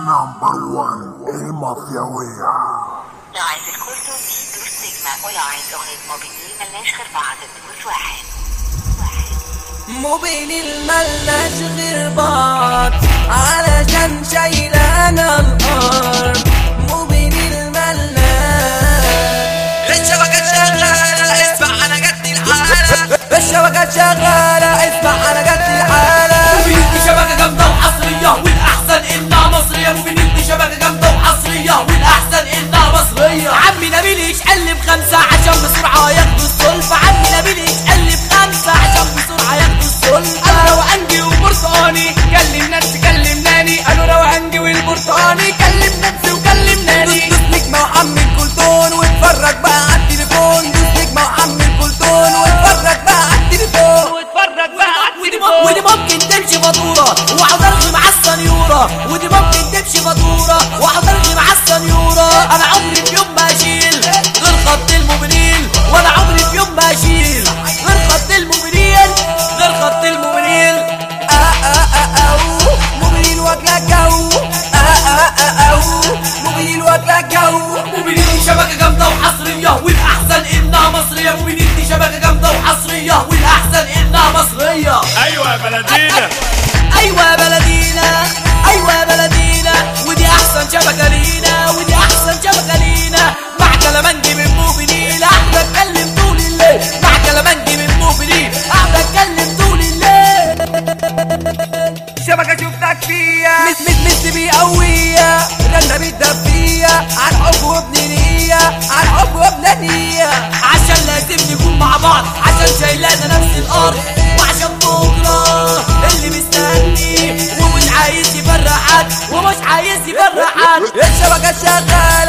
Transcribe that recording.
نمبر 1 المافياوية Lijst het kosten die door Sigma Online nog het mobiel ملناش غير بعض الدروس واحد واحد موبيل الملناش غير بعض علشان شايلانا الارض موبيل الملناش الشبكة شغالة اسمع أنا جت الحالة الشبكة شغالة اسمع انا جت الحالة موبينيل دي شبكة جامدة وحصرية والأحسن إنها مصرية موبينيل دي شبكة جامدة وحصرية والأحسن إنها مصرية عمي نبيل يشقلب خمسة عشان بسرعة ياخدوا السلفة عمي نبيل يشقلب خمسة عشان بسرعة ياخدوا السلفة أنا روقانجي وبرتقاني كلم نانسي كلم ناني قالوا روقانجي والبرتقاني كلم نانسي وكلم ناني دوس نجمة وحمل كلتون واتفرج بقى على التليفون دوس نجمة وحمل كلتون واتفرج بقى على التليفون واتفرج بقى على التليفون ودي ممكن تمشي فاتورة واقعد ارغي مع السنيورة ودي ممكن تمشي فاتورة واقعد ارغي مع السنيورة انا عمري في يوم ما اشيل غير خط الموبينيل وانا عمري في يوم ما اشيل غير خط الموبينيل غير خط الموبينيل آه آه آه أو موبيل واكلة جو آه آه آه أو موبيل واكلة جو موبينيل دي شبكة جامدة وحصرية والاحسن انها مصرية موبينيل دي شبكة جامدة وحصرية والاحسن انها مصرية ايوه يا بلدينا ايوه يا بلدينا ايوه يا بلدينا ودي احسن شبكه لينا ودي احسن شبكه لينا مع كلامنجي من موبينيل قاعد اتكلم طول الليل مع كلامنجي من موبينيل قاعد اتكلم طول الليل شبكة شفتك فيها مس مس مس بيقوية رنة بتدفية عن حب وابن نية عن حب وابن نية عشان لازم نكون مع بعض عشان شايلانا نفس الارض وعشان بكره اللي مستني ومش عايز يفرق حد ومش عايز يفرق حد الشبكة شغالة